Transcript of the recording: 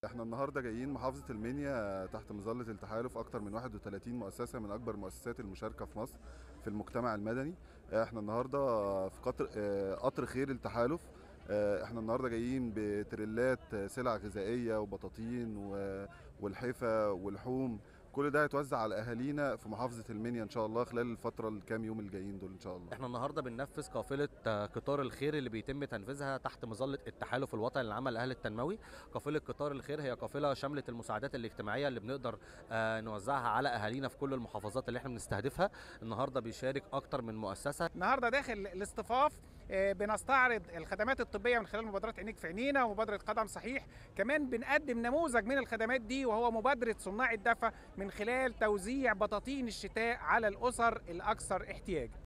احنا النهارده جايين محافظة المنيا تحت مظلة التحالف اكتر من 31 مؤسسة من اكبر المؤسسات المشاركة في مصر في المجتمع المدني احنا النهارده في قطر اه، قطر خير التحالف اه، احنا النهارده جايين بتريلات سلع غذائية وبطاطين و- والحفا ولحوم كل ده هيتوزع على اهالينا في محافظة المنيا ان شاء الله خلال الفترة الكام يوم الجايين دول ان شاء الله احنا النهارده بننفذ قافله آه، قطار الخير اللي بيتم تنفيذها تحت مظله التحالف الوطني للعمل الاهلي التنموي قافله قطار الخير هي قافله شملت المساعدات الاجتماعيه اللي بنقدر آه، نوزعها على اهالينا في كل المحافظات اللي احنا بنستهدفها النهارده بيشارك اكتر من مؤسسه النهارده داخل الاصطفاف آه، بنستعرض الخدمات الطبيه من خلال مبادره عينيك في عينينا ومبادره قدم صحيح كمان بنقدم نموذج من الخدمات دي وهو مبادره صناع الدفا من خلال توزيع بطاطين الشتاء على الاسر الاكثر احتياجا